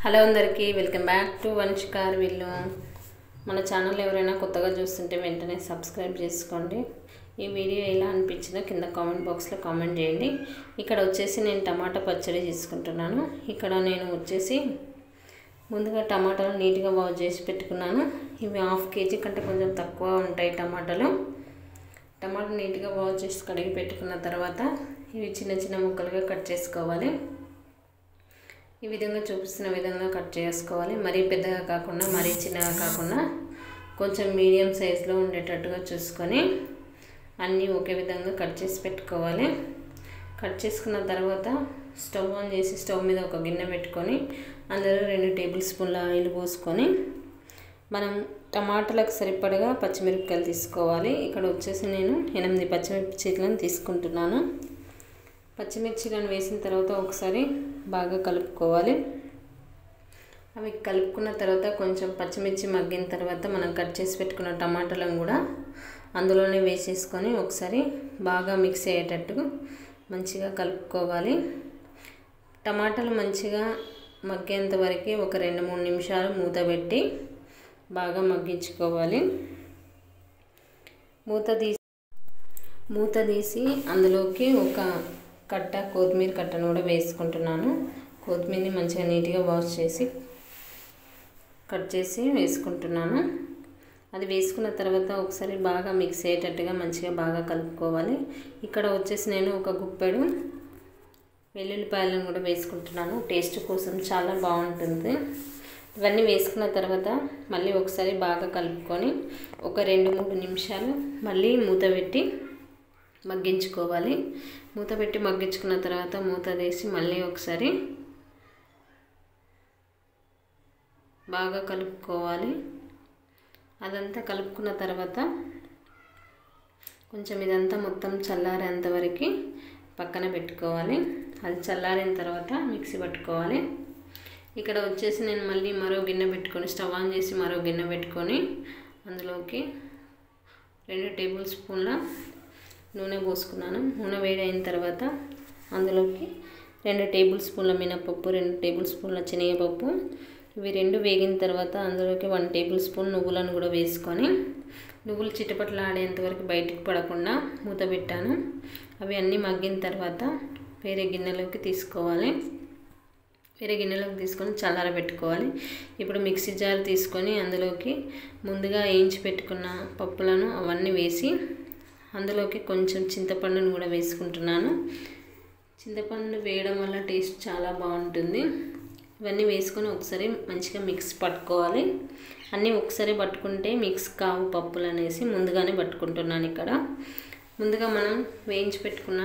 hello అందరికీ welcome back to వంశికార్ వీళ్ళు మన ఛానల్ ఎవరైనా కొత్తగా చూస్తుంటే వెంటనే సబ్స్క్రైబ్ చేసుకోండి ఈ వీడియో ఎలా అనిపించిందో కింద కామెంట్ బాక్స్లో కామెంట్ చేయండి ఇక్కడ వచ్చేసి నేను టమాటా పచ్చడి తీసుకుంటున్నాను ఇక్కడ నేను వచ్చేసి ముందుగా టమాటాలు నీట్గా వాష్ చేసి పెట్టుకున్నాను ఇవి హాఫ్ కేజీ కంటే కొంచెం తక్కువ ఉంటాయి టమాటాలు టమాటా నీట్గా వాష్ చేసి కడిగి పెట్టుకున్న తర్వాత ఇవి చిన్న చిన్న ముక్కలుగా కట్ చేసుకోవాలి ఈ విధంగా చూపిస్తున్న విధంగా కట్ చేసుకోవాలి మరీ పెద్దగా కాకుండా మరీ చిన్నగా కాకుండా కొంచెం మీడియం సైజులో ఉండేటట్టుగా చూసుకొని అన్నీ ఒకే విధంగా కట్ చేసి పెట్టుకోవాలి కట్ చేసుకున్న తర్వాత స్టవ్ ఆన్ చేసి స్టవ్ మీద ఒక గిన్నె పెట్టుకొని అందులో రెండు టేబుల్ స్పూన్ల ఆయిల్ పోసుకొని మనం టమాటాలకు సరిపడగా పచ్చిమిరపకాయలు తీసుకోవాలి ఇక్కడ వచ్చేసి నేను ఎనిమిది పచ్చిమిర్చిలను తీసుకుంటున్నాను పచ్చిమిర్చిలను వేసిన తర్వాత ఒకసారి బాగా కలుపుకోవాలి అవి కలుపుకున్న తర్వాత కొంచెం పచ్చిమిర్చి మగ్గిన తర్వాత మనం కట్ చేసి పెట్టుకున్న టమాటాలను కూడా అందులోనే వేసేసుకొని ఒకసారి బాగా మిక్స్ అయ్యేటట్టు మంచిగా కలుపుకోవాలి టమాటాలు మంచిగా మగ్గేంత వరకు ఒక రెండు మూడు నిమిషాలు మూత పెట్టి బాగా మగ్గించుకోవాలి మూత తీసి మూత తీసి అందులోకి ఒక కట్ట కొత్తిమీర కట్టను కూడా వేసుకుంటున్నాను కొత్తిమీరని మంచిగా నీట్గా వాష్ చేసి కట్ చేసి వేసుకుంటున్నాను అది వేసుకున్న తర్వాత ఒకసారి బాగా మిక్స్ అయ్యేటట్టుగా మంచిగా బాగా కలుపుకోవాలి ఇక్కడ వచ్చేసి నేను ఒక గుప్పెడు వెల్లుల్లిపాయలను కూడా వేసుకుంటున్నాను టేస్ట్ కోసం చాలా బాగుంటుంది ఇవన్నీ వేసుకున్న తర్వాత మళ్ళీ ఒకసారి బాగా కలుపుకొని ఒక రెండు మూడు నిమిషాలు మళ్ళీ మూత పెట్టి మగ్గించుకోవాలి మూత పెట్టి మగ్గించుకున్న తర్వాత మూత తీసి మళ్ళీ ఒకసారి బాగా కలుపుకోవాలి అదంతా కలుపుకున్న తర్వాత కొంచెం ఇదంతా మొత్తం చల్లారేంత వరకు పక్కన పెట్టుకోవాలి అది చల్లారిన తర్వాత మిక్సీ పట్టుకోవాలి ఇక్కడ వచ్చేసి నేను మళ్ళీ మరో గిన్నె పెట్టుకొని స్టవ్ ఆన్ చేసి మరో గిన్నె పెట్టుకొని అందులోకి రెండు టేబుల్ స్పూన్ల నూనె పోసుకున్నాను నూనె వేడైన తర్వాత అందులోకి రెండు టేబుల్ స్పూన్ల మినపప్పు రెండు టేబుల్ స్పూన్ల శనగపప్పు ఇవి రెండు వేగిన తర్వాత అందులోకి వన్ టేబుల్ స్పూన్ నువ్వులను కూడా వేసుకొని నువ్వులు చిటపట్లు ఆడేంత వరకు బయటికి పడకుండా మూత పెట్టాను అవి అన్నీ మగ్గిన తర్వాత వేరే గిన్నెలోకి తీసుకోవాలి వేరే గిన్నెలోకి తీసుకొని చల్లారబెట్టుకోవాలి ఇప్పుడు మిక్సీ జార్ తీసుకొని అందులోకి ముందుగా వేయించి పెట్టుకున్న పప్పులను అవన్నీ వేసి అందులోకి కొంచెం చింతపండును కూడా వేసుకుంటున్నాను చింతపండు వేయడం వల్ల టేస్ట్ చాలా బాగుంటుంది ఇవన్నీ వేసుకొని ఒకసారి మంచిగా మిక్స్ పట్టుకోవాలి అన్నీ ఒకసారి పట్టుకుంటే మిక్స్ కావు పప్పులు అనేసి ముందుగానే పట్టుకుంటున్నాను ఇక్కడ ముందుగా మనం వేయించి పెట్టుకున్న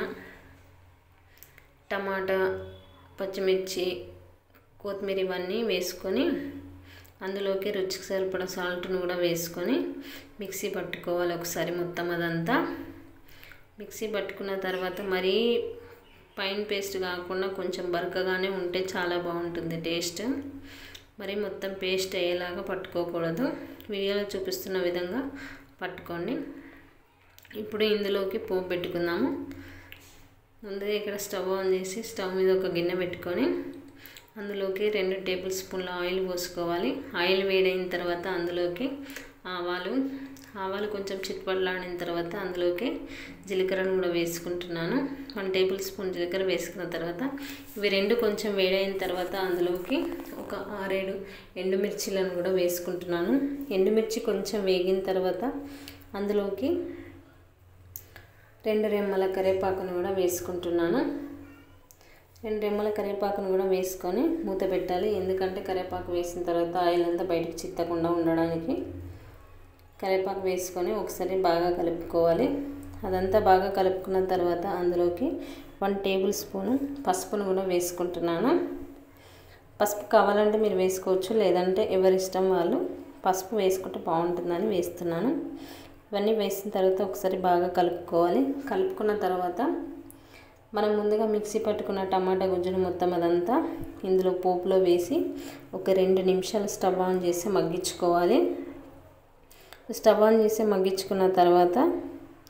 టమాటా పచ్చిమిర్చి కొత్తిమీర ఇవన్నీ వేసుకొని అందులోకి రుచికి సరిపడ సాల్ట్ను కూడా వేసుకొని మిక్సీ పట్టుకోవాలి ఒకసారి మొత్తం అదంతా మిక్సీ పట్టుకున్న తర్వాత మరీ పైన పేస్ట్ కాకుండా కొంచెం బరకగానే ఉంటే చాలా బాగుంటుంది టేస్ట్ మరి మొత్తం పేస్ట్ అయ్యేలాగా పట్టుకోకూడదు వీడియోలో చూపిస్తున్న విధంగా పట్టుకోండి ఇప్పుడు ఇందులోకి పోపు పెట్టుకుందాము ముందుగా ఇక్కడ స్టవ్ ఆన్ చేసి స్టవ్ మీద ఒక గిన్నె పెట్టుకొని అందులోకి రెండు టేబుల్ స్పూన్ల ఆయిల్ పోసుకోవాలి ఆయిల్ వేడైన తర్వాత అందులోకి ఆవాలు ఆవాలు కొంచెం చిట్పట్లాడిన తర్వాత అందులోకి జీలకర్రను కూడా వేసుకుంటున్నాను వన్ టేబుల్ స్పూన్ జీలకర్ర వేసుకున్న తర్వాత ఇవి రెండు కొంచెం వేడైన తర్వాత అందులోకి ఒక ఆరేడు ఎండుమిర్చిలను కూడా వేసుకుంటున్నాను ఎండుమిర్చి కొంచెం వేగిన తర్వాత అందులోకి రెండు రెమ్మల కరివేపాకును కూడా వేసుకుంటున్నాను రెండు రెమ్మల కరివేపాకును కూడా వేసుకొని మూత పెట్టాలి ఎందుకంటే కరివేపాకు వేసిన తర్వాత ఆయిల్ అంతా బయటకు చిత్తకుండా ఉండడానికి కరివేపాకు వేసుకొని ఒకసారి బాగా కలుపుకోవాలి అదంతా బాగా కలుపుకున్న తర్వాత అందులోకి వన్ టేబుల్ స్పూను పసుపును కూడా వేసుకుంటున్నాను పసుపు కావాలంటే మీరు వేసుకోవచ్చు లేదంటే ఎవరి ఇష్టం వాళ్ళు పసుపు వేసుకుంటే బాగుంటుందని వేస్తున్నాను ఇవన్నీ వేసిన తర్వాత ఒకసారి బాగా కలుపుకోవాలి కలుపుకున్న తర్వాత మనం ముందుగా మిక్సీ పట్టుకున్న టమాటా గుజ్జును మొత్తం అదంతా ఇందులో పోపులో వేసి ఒక రెండు నిమిషాలు స్టవ్ ఆన్ చేసి మగ్గించుకోవాలి స్టవ్ ఆన్ చేసి మగ్గించుకున్న తర్వాత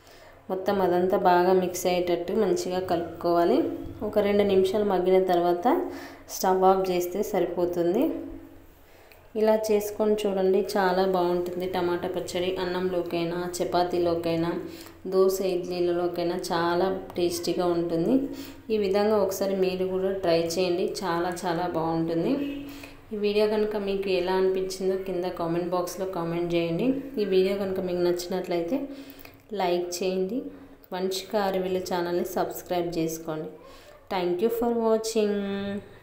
మొత్తం అదంతా బాగా మిక్స్ అయ్యేటట్టు మంచిగా కలుపుకోవాలి ఒక రెండు నిమిషాలు మగ్గిన తర్వాత స్టవ్ ఆఫ్ చేస్తే సరిపోతుంది ఇలా చేసుకొని చూడండి చాలా బాగుంటుంది టమాటా పచ్చడి అన్నంలోకైనా చపాతీలోకైనా దోశ ఇడ్లీలలోకైనా చాలా టేస్టీగా ఉంటుంది ఈ విధంగా ఒకసారి మీరు కూడా ట్రై చేయండి చాలా చాలా బాగుంటుంది ఈ వీడియో కనుక మీకు ఎలా అనిపించిందో కింద కామెంట్ బాక్స్లో కామెంట్ చేయండి ఈ వీడియో కనుక మీకు నచ్చినట్లయితే లైక్ చేయండి వంశిక అరవిల ఛానల్ని సబ్స్క్రైబ్ చేసుకోండి థ్యాంక్ యూ ఫర్ వాచింగ్